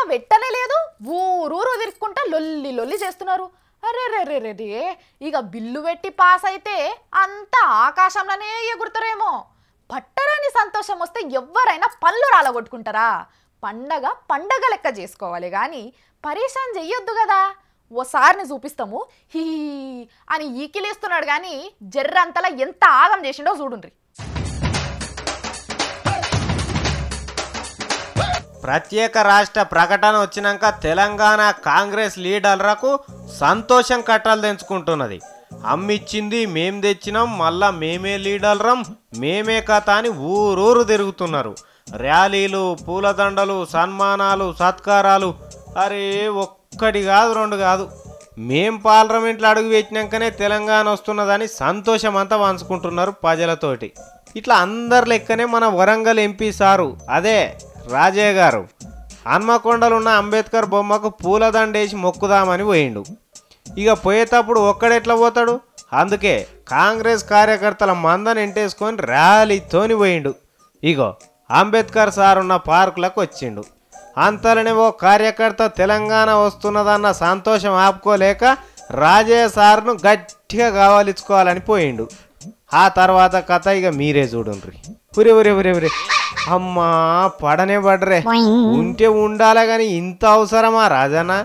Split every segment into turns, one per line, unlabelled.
వెట్టనే లేదు ఊరూరు తిరుక్కుంటా లొల్లి లొల్లి చేస్తున్నారు అరే రే రే రే రే ఇక బిల్లు పెట్టి పాస్ అయితే అంతా ఆకాశంలోనే ఎగురుతారేమో పట్టరాని సంతోషం వస్తే ఎవ్వరైనా పళ్ళు రాలగొట్టుకుంటారా పండగ పండగ లెక్క చేసుకోవాలి కానీ పరేషాన్ చెయ్యొద్దు కదా ఓసారిని చూపిస్తాము హీ అని ఈకిలేస్తున్నాడు కానీ జర్రంతలా ఎంత ఆగం చేసిండో చూడుండ్రి
ప్రత్యేక రాష్ట్ర ప్రకటన వచ్చినాక తెలంగాణ కాంగ్రెస్ లీడర్లకు సంతోషం కట్టాలు తెంచుకుంటున్నది అమ్మిచ్చింది మేం తెచ్చినాం మళ్ళా మేమే లీడర్రం మేమే కథ అని ఊరూరు తిరుగుతున్నారు ర్యాలీలు పూలదండలు సన్మానాలు సత్కారాలు అరే ఒక్కటి కాదు రెండు కాదు మేం పార్లమెంట్లో అడుగు పెట్టినాకనే తెలంగాణ వస్తున్నదని సంతోషం అంతా పంచుకుంటున్నారు ప్రజలతోటి ఇట్లా అందరి లెక్కనే మన వరంగల్ ఎంపీ సారు అదే రాజయ్య గారు హన్మకొండలో ఉన్న అంబేద్కర్ బొమ్మకు పూలదండేసి మొక్కుదామని పోయిండు ఇక పోయేటప్పుడు ఒక్కడెట్లా పోతాడు అందుకే కాంగ్రెస్ కార్యకర్తల మందని ఎంటేసుకొని ర్యాలీతోని పోయిండు ఇగో అంబేద్కర్ సార్ ఉన్న పార్కులకు వచ్చిండు అంతలోనే ఓ కార్యకర్త తెలంగాణ వస్తున్నదన్న సంతోషం ఆపుకోలేక రాజయ్య సార్ను గట్టిగా కావాలించుకోవాలని పోయిండు ఆ తర్వాత కథ ఇక మీరే చూడండి ఉరే ఉరే ఉరే ఉరే అమ్మా పడనే పడరే ఉంటే ఉండాలే గాని ఇంత అవసరమా రాజన్న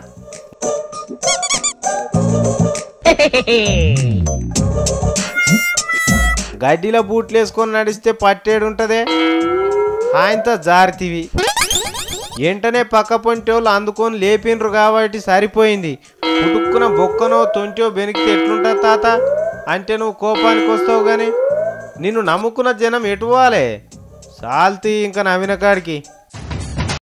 గడ్డిలో బూట్లు వేసుకొని నడిస్తే పట్టేడుంటదే ఆయనతో జారితివి వెంటనే పక్క పొంటోళ్ళు అందుకొని లేపినరు కాబట్టి సరిపోయింది పుట్టుక్కున బొక్కనో తొంటో బెనికితే ఎట్లుంటుంది తాత అంటే నువ్వు కోపానికి వస్తావు కానీ నిన్ను నమ్ముకున్న జనం ఎటు పోవాలే సాల్తీ ఇంకా నవ్విన కాడికి